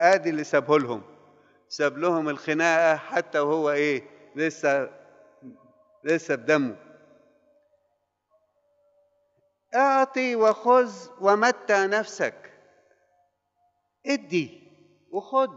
ادي اللي سابه لهم ساب لهم الخناقه حتى وهو ايه لسه لسه بدمه اعطي وخذ ومتع نفسك ادي وخد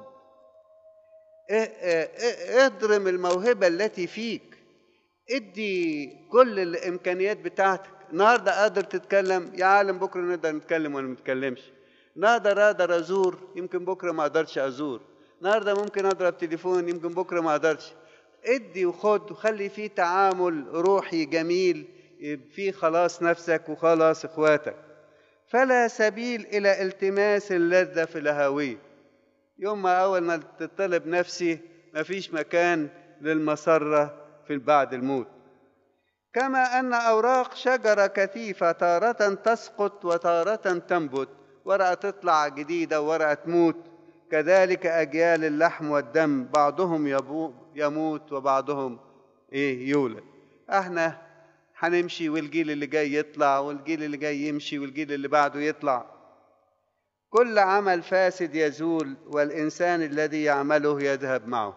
اضرم الموهبة التي فيك ادي كل الامكانيات بتاعتك النهارده قادر تتكلم يا عالم بكره نقدر نتكلم ولا ما نتكلمش النهارده اقدر ازور يمكن بكره ما اقدرش ازور النهارده ممكن اضرب تليفون يمكن بكره ما اقدرش ادي وخد وخلي فيه تعامل روحي جميل فيه خلاص نفسك وخلاص اخواتك فلا سبيل الى التماس اللذه في الهويه يوم ما اول ما تطلب نفسي مفيش مكان للمسره في بعد الموت كما ان اوراق شجره كثيفه تاره تسقط وتاره تنبت ورقه تطلع جديده وورقه تموت كذلك اجيال اللحم والدم بعضهم يموت وبعضهم ايه يولد احنا هنمشي والجيل اللي جاي يطلع والجيل اللي جاي يمشي والجيل اللي بعده يطلع كل عمل فاسد يزول والانسان الذي يعمله يذهب معه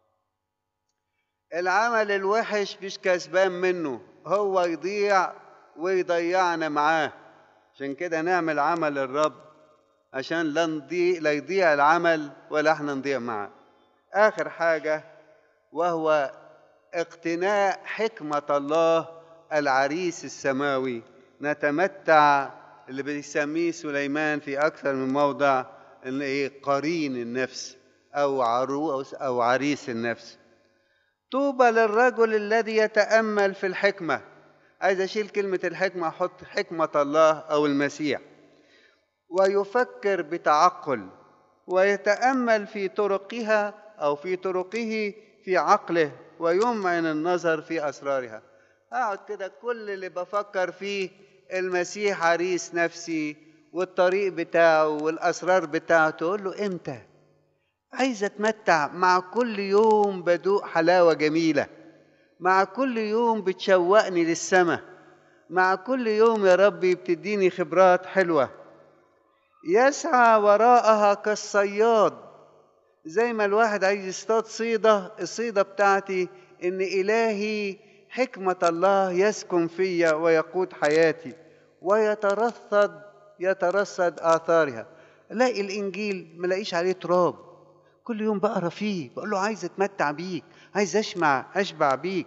العمل الوحش مش كسبان منه هو يضيع ويضيعنا معاه عشان كده نعمل عمل الرب عشان لا نضيع لا يضيع العمل ولا احنا نضيع معاه اخر حاجه وهو اقتناء حكمه الله العريس السماوي نتمتع اللي بيسميه سليمان في اكثر من موضع ان ايه قرين النفس او عروس او عريس النفس طوبى للرجل الذي يتامل في الحكمه عايز اشيل كلمه الحكمه احط حكمه الله او المسيح ويفكر بتعقل ويتامل في طرقها او في طرقه في عقله ويمعن النظر في اسرارها اقعد كده كل اللي بفكر فيه المسيح عريس نفسي والطريق بتاعه والاسرار بتاعته اقول له امتى عايز اتمتع مع كل يوم بدوق حلاوه جميله مع كل يوم بتشوقني للسماء مع كل يوم يا ربي بتديني خبرات حلوه يسعى وراءها كالصياد زي ما الواحد عايز يصطاد صيده الصيده بتاعتي ان الهي حكمة الله يسكن فيا ويقود حياتي ويترصد يترصد آثارها الاقي الإنجيل ما لاقيش عليه تراب كل يوم بقرا فيه بقول له عايز اتمتع بيك عايز اشمع اشبع بيك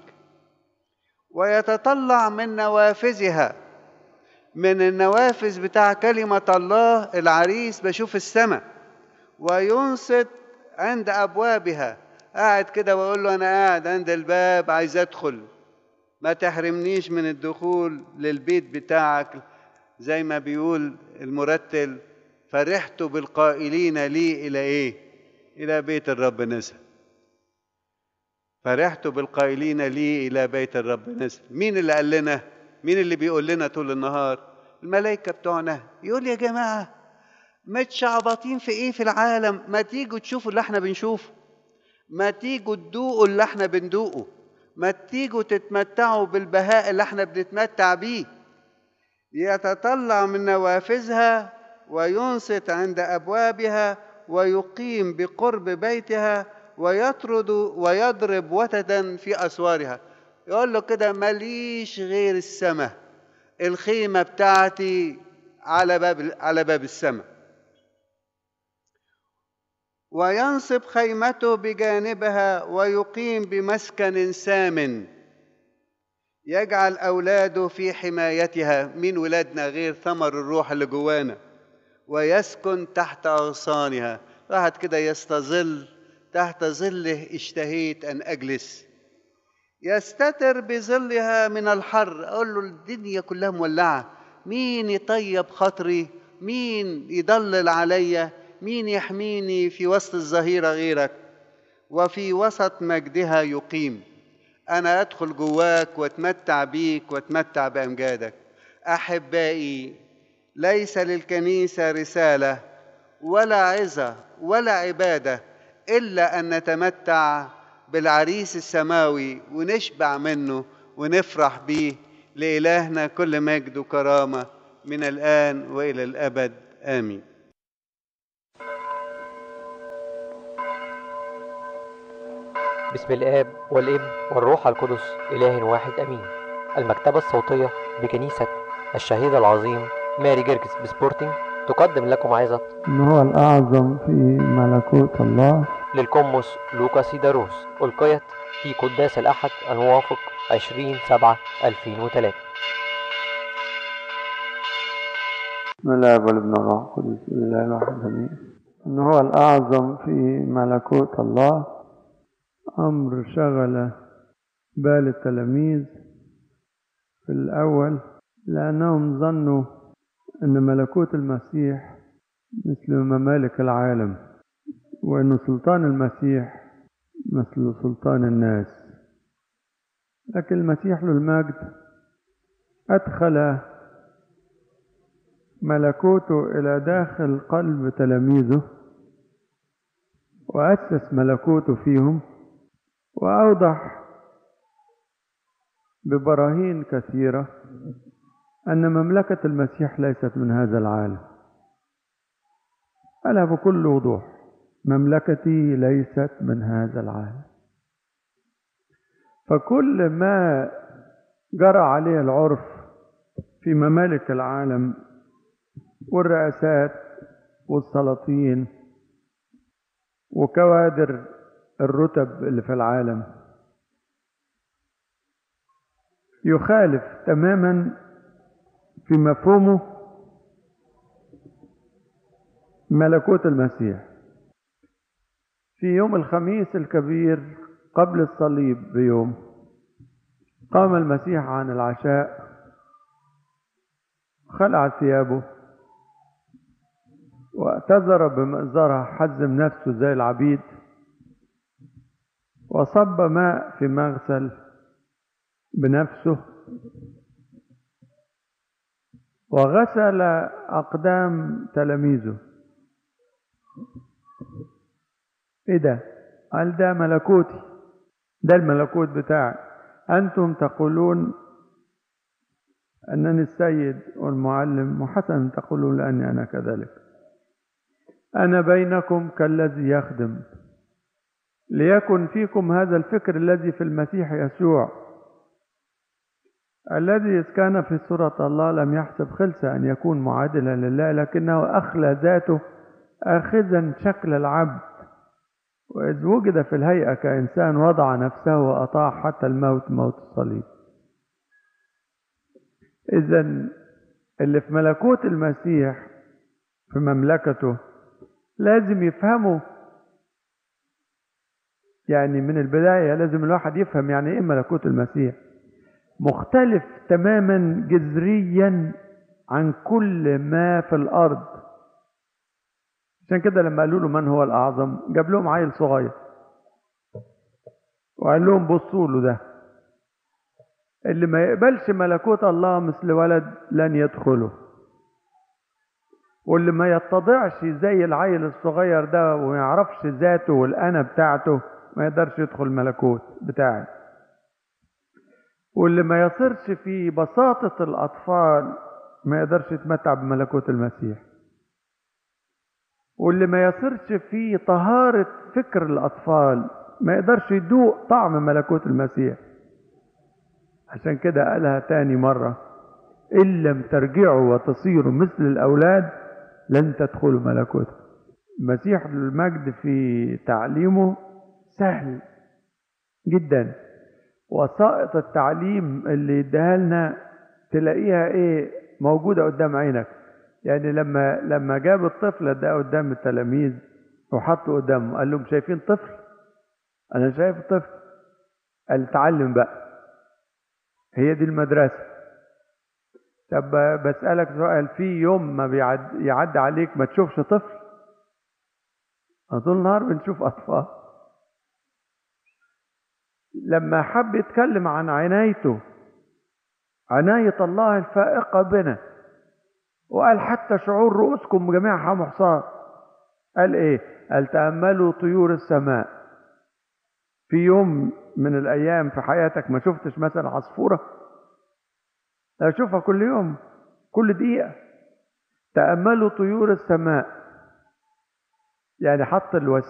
ويتطلع من نوافذها من النوافذ بتاع كلمة الله العريس بشوف السماء وينصت عند أبوابها قاعد كده وأقول له أنا قاعد عند الباب عايز أدخل ما تحرمنيش من الدخول للبيت بتاعك زي ما بيقول المرتل فرحت بالقائلين لي الى ايه الى بيت الرب نزل فرحت بالقائلين لي الى بيت الرب نزل مين اللي قال لنا مين اللي بيقول لنا طول النهار الملائكه بتوعنا يقول يا جماعه متشعبطين في ايه في العالم ما تيجوا تشوفوا اللي احنا بنشوفه ما تيجوا تدوقوا اللي احنا بندوقه ما تيجوا تتمتعوا بالبهاء اللي احنا بنتمتع بيه يتطلع من نوافذها وينصت عند ابوابها ويقيم بقرب بيتها ويطرد ويضرب وتدا في اسوارها يقول له كده ماليش غير السماء الخيمه بتاعتي على باب على باب السماء وينصب خيمته بجانبها ويقيم بمسكن سام يجعل اولاده في حمايتها من ولادنا غير ثمر الروح اللي جوانا ويسكن تحت اغصانها واحد كده يستظل تحت ظله اشتهيت ان اجلس يستتر بظلها من الحر اقول له الدنيا كلها مولعه مين يطيب خاطري مين يضلل عليا مين يحميني في وسط الظهيرة غيرك وفي وسط مجدها يقيم أنا أدخل جواك وأتمتع بيك وأتمتع بأمجادك أحبائي ليس للكنيسة رسالة ولا عظة ولا عبادة إلا أن نتمتع بالعريس السماوي ونشبع منه ونفرح بيه لإلهنا كل مجد وكرامة من الآن وإلى الأبد آمين بسم الآب والابن والروح القدس إله واحد أمين المكتبة الصوتية بكنيسة الشهيد العظيم ماري جرجس بسبورتنج تقدم لكم عظة إن هو الأعظم في ملكوت الله للقمص لوكا سيداروس ألقيت في قداس الأحد الموافق 20 7 2003 بسم الله والابن والروح القدس الله الواحد امين ان هو الاعظم في ملكوت الله امر شغل بال التلاميذ في الاول لانهم ظنوا ان ملكوت المسيح مثل ممالك العالم وان سلطان المسيح مثل سلطان الناس لكن المسيح له المجد ادخل ملكوته إلى داخل قلب تلاميذه وأسس ملكوته فيهم وأوضح ببراهين كثيرة أن مملكة المسيح ليست من هذا العالم قالها بكل وضوح مملكتي ليست من هذا العالم فكل ما جرى عليه العرف في ممالك العالم والرئاسات والسلاطين وكوادر الرتب اللي في العالم يخالف تماما في مفهومه ملكوت المسيح في يوم الخميس الكبير قبل الصليب بيوم قام المسيح عن العشاء خلع ثيابه واعتذر بمئزرة حزم نفسه زي العبيد وصب ماء في مغسل بنفسه وغسل أقدام تلاميذه ايه ده قال ده ملكوتي ده الملكوت بتاعي أنتم تقولون أنني السيد والمعلم وحسنا تقولون لأني أنا كذلك أنا بينكم كالذي يخدم ليكن فيكم هذا الفكر الذي في المسيح يسوع الذي إذ كان في صورة الله لم يحسب خلسة أن يكون معادلا لله لكنه أخلى ذاته آخذا شكل العبد وإذ وجد في الهيئة كإنسان وضع نفسه وأطاع حتى الموت موت الصليب إذا اللي في ملكوت المسيح في مملكته لازم يفهموا يعني من البداية لازم الواحد يفهم يعني إيه ملكوت المسيح مختلف تماما جذريا عن كل ما في الأرض عشان كده لما قالوا له من هو الأعظم جاب لهم عيل صغير وقال لهم بصوا له ده اللي ما يقبلش ملكوت الله مثل ولد لن يدخله واللي ما يتضعش زي العيل الصغير ده وما يعرفش ذاته والأنا بتاعته ما يقدرش يدخل الملكوت بتاعي واللي ما يصيرش في بساطة الأطفال ما يقدرش يتمتع بملكوت المسيح واللي ما يصيرش في طهارة فكر الأطفال ما يقدرش يدوق طعم ملكوت المسيح عشان كده قالها تاني مرة إن لم ترجعوا وتصيروا مثل الأولاد لن تدخلوا ملكوته المسيح المجد في تعليمه سهل جدا وسائط التعليم اللي يديها لنا تلاقيها ايه موجودة قدام عينك يعني لما لما جاب الطفل ده قدام التلاميذ وحطه قدامه قال لهم شايفين طفل انا شايف طفل قال تعلم بقى هي دي المدرسة طب بسألك سؤال في يوم ما بيعد يعدي عليك ما تشوفش طفل طول النهار بنشوف أطفال لما حب يتكلم عن عنايته عناية الله الفائقة بنا وقال حتى شعور رؤوسكم جميعها محصار قال ايه قال تأملوا طيور السماء في يوم من الأيام في حياتك ما شفتش مثلا عصفورة أشوفها كل يوم كل دقيقة تأملوا طيور السماء يعني حط